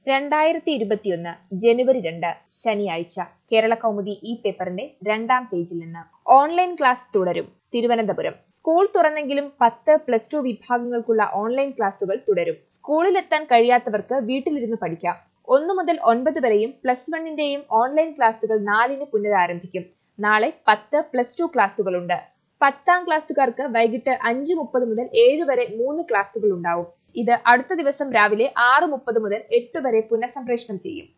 രണ്ടായിരത്തി ഇരുപത്തിയൊന്ന് ജനുവരി രണ്ട് ശനിയാഴ്ച കേരള കൗമുദി ഈ പേപ്പറിന്റെ രണ്ടാം പേജിൽ നിന്ന് ഓൺലൈൻ ക്ലാസ് തുടരും തിരുവനന്തപുരം സ്കൂൾ തുറന്നെങ്കിലും പത്ത് പ്ലസ് ടു വിഭാഗങ്ങൾക്കുള്ള ഓൺലൈൻ ക്ലാസുകൾ തുടരും സ്കൂളിലെത്താൻ കഴിയാത്തവർക്ക് വീട്ടിലിരുന്ന് പഠിക്കാം ഒന്നു മുതൽ ഒൻപത് വരെയും പ്ലസ് വണ്ണിന്റെയും ഓൺലൈൻ ക്ലാസുകൾ നാലിന് പുനരാരംഭിക്കും നാളെ പത്ത് പ്ലസ് ടു ക്ലാസുകളുണ്ട് പത്താം ക്ലാസ്സുകാർക്ക് വൈകിട്ട് അഞ്ച് മുപ്പത് മുതൽ ഏഴ് വരെ മൂന്ന് ക്ലാസുകൾ ഉണ്ടാവും ഇത് അടുത്ത ദിവസം രാവിലെ ആറ് മുപ്പത് മുതൽ എട്ട് വരെ പുനഃസംപ്രേഷണം ചെയ്യും